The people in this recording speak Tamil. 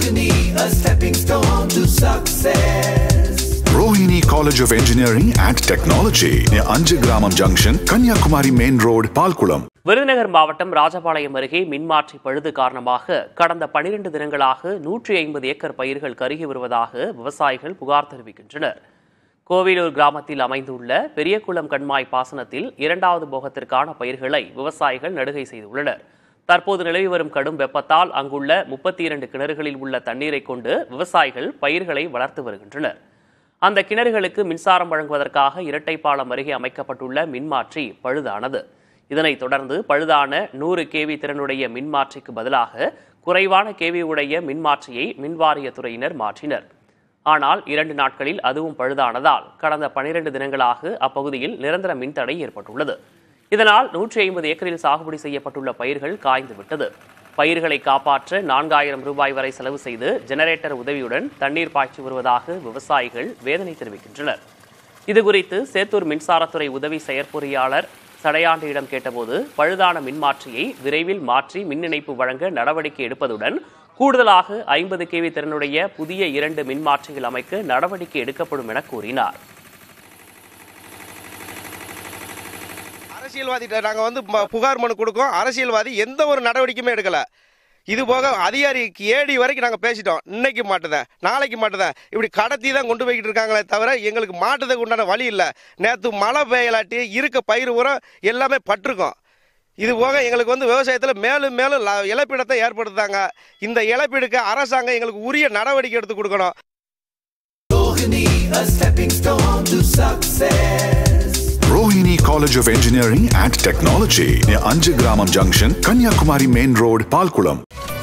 Rohini, a stepping stone to success. Rohini College of Engineering and Technology near Anjagramam Junction, Kanyakumari Main Road, Palkulam. Virudhunagar மாவட்டம் ராஜபாளையம் அருகே மின்மாற்றி பழுது காரணமாக கடந்த பனிரெண்டு தினங்களாக நூற்றி ஐம்பது ஏக்கர் பயிர்கள் கருகி வருவதாக விவசாயிகள் புகார் தெரிவிக்கின்றனர் கோவிலூர் கிராமத்தில் அமைந்துள்ள பெரியகுளம் கண்மாய் பாசனத்தில் இரண்டாவது போகத்திற்கான பயிர்களை விவசாயிகள் நடுகை செய்துள்ளனர் தற்போது நிலவி வரும் கடும் வெப்பத்தால் அங்குள்ள முப்பத்தி இரண்டு கிணறுகளில் உள்ள தண்ணீரை கொண்டு விவசாயிகள் பயிர்களை வளர்த்து வருகின்றனர் அந்த கிணறுகளுக்கு மின்சாரம் வழங்குவதற்காக இரட்டைப்பாலம் அருகே அமைக்கப்பட்டுள்ள மின்மாற்றி பழுதானது இதனைத் தொடர்ந்து பழுதான நூறு கேவி திறனுடைய மின்மாற்றிக்கு பதிலாக குறைவான கேவி உடைய மின்மாற்றியை மின்வாரியத்துறையினர் மாற்றினர் ஆனால் இரண்டு நாட்களில் அதுவும் பழுதானதால் கடந்த பனிரெண்டு தினங்களாக அப்பகுதியில் நிரந்தர மின்தடை ஏற்பட்டுள்ளது இதனால் நூற்றி ஐம்பது ஏக்கரில் சாகுபடி செய்யப்பட்டுள்ள பயிர்கள் காய்ந்து விட்டது பயிர்களை காப்பாற்ற நான்காயிரம் ரூபாய் வரை செலவு செய்து ஜெனரேட்டர் உதவியுடன் தண்ணீர் பாய்ச்சி வருவதாக விவசாயிகள் வேதனை தெரிவிக்கின்றனர் இதுகுறித்து சேத்தூர் மின்சாரத்துறை உதவி செயற்பொறியாளர் சடையாண்டியிடம் கேட்டபோது பழுதான மின்மாற்றியை விரைவில் மாற்றி மின் இணைப்பு வழங்க நடவடிக்கை எடுப்பதுடன் கூடுதலாக ஐம்பது கேவி திறனுடைய புதிய இரண்டு மின்மாற்றிகள் அமைக்க நடவடிக்கை எடுக்கப்படும் என கூறினார் அரசியல்வாதிகிட்ட நாங்கள் வந்து ம- புகார் மனு கொடுக்கோம் அரசியல்வாதி எந்த ஒரு நடவடிக்கையுமே எடுக்கல இது போக அதிகாரிக்கு ஏடி வரைக்கும் நாங்கள் பேசிட்டோம் இன்னைக்கு மாட்டுதேன் நாளைக்கு மாட்டுதேன் இப்படி கடத்தி தான் கொண்டு போய்கிட்டு இருக்காங்களே தவிர எங்களுக்கு மாட்டுறதுக்கு உண்டான வழி இல்லை நேற்று மழை பெய்யலாட்டி இருக்க பயிர் உரம் எல்லாமே பட்டிருக்கோம் இது போக எங்களுக்கு வந்து விவசாயத்தில் மேலும் மேலும் ல- இழப்பீடத்தை ஏற்படுத்தாங்க இந்த இழப்பீடுக்கு அரசாங்கம் எங்களுக்கு உரிய நடவடிக்கை எடுத்து கொடுக்கணும் Rohini, a stepping stone to success. Rohini College of Engineering and Technology near Anjagramam Junction, Kanyakumari Main Road, Palkulam.